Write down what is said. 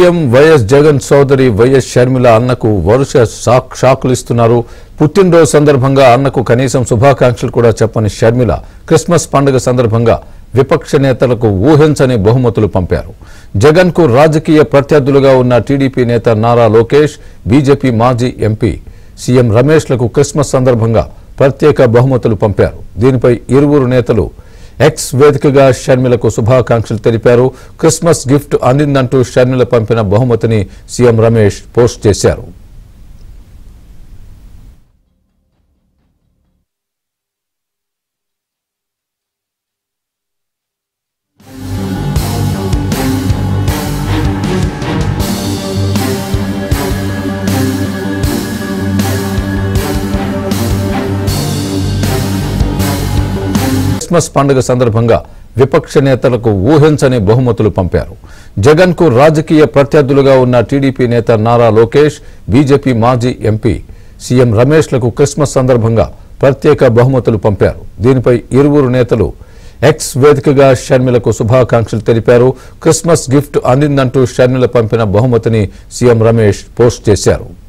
CM YS Jagan సోదరి YS Sharmila అన్నకు వరుస షాక్ షాకులు ఇస్తున్నారు పుట్టినరోజు సందర్భంగా అన్నకు కనీసం శుభాకాంక్షలు కూడా చెప్పని షర్మిల క్రిస్మస్ పండుగ సందర్భంగా విపక్ష నేతలకు ఊహించని బహుమతులు పంపారు జగన్ కు రాజకీయ ప్రత్యర్థులుగా ఉన్న టీడీపీ నేత నారా లోకేష్ బీజేపీ మాజీ ఎంపీ సీఎం రమేష్లకు క్రిస్మస్ సందర్భంగా ప్రత్యేక బహుమతులు పంపారు దీనిపై ఇరువురు నేతలు ఎక్స్ వేదికగా షర్మిలకు శుభాకాంక్షలు తెలిపారు క్రిస్మస్ గిఫ్ట్ అందిందంటూ షర్మిల పంపిన బహుమతిని సీఎం రమేష్ పోస్ట్ చేశారు క్రిస్మస్ పండుగ సందర్భంగా విపక్ష నేతలకు ఊహించని బహుమతులు పంపారు జగన్ కు రాజకీయ ప్రత్యర్థులుగా ఉన్న టీడీపీ నేత నారా లోకేష్ బీజేపీ మాజీ ఎంపీ సీఎం రమేష్లకు క్రిస్మస్ సందర్భంగా ప్రత్యేక బహుమతులు పంపారు దీనిపై ఇరువురు నేతలు ఎక్స్ వేదికగా షర్మిలకు శుభాకాంక్షలు తెలిపారు క్రిస్మస్ గిఫ్ట్ అందిందంటూ షర్మిల పంపిన బహుమతిని సీఎం రమేష్ పోస్ట్ చేశారు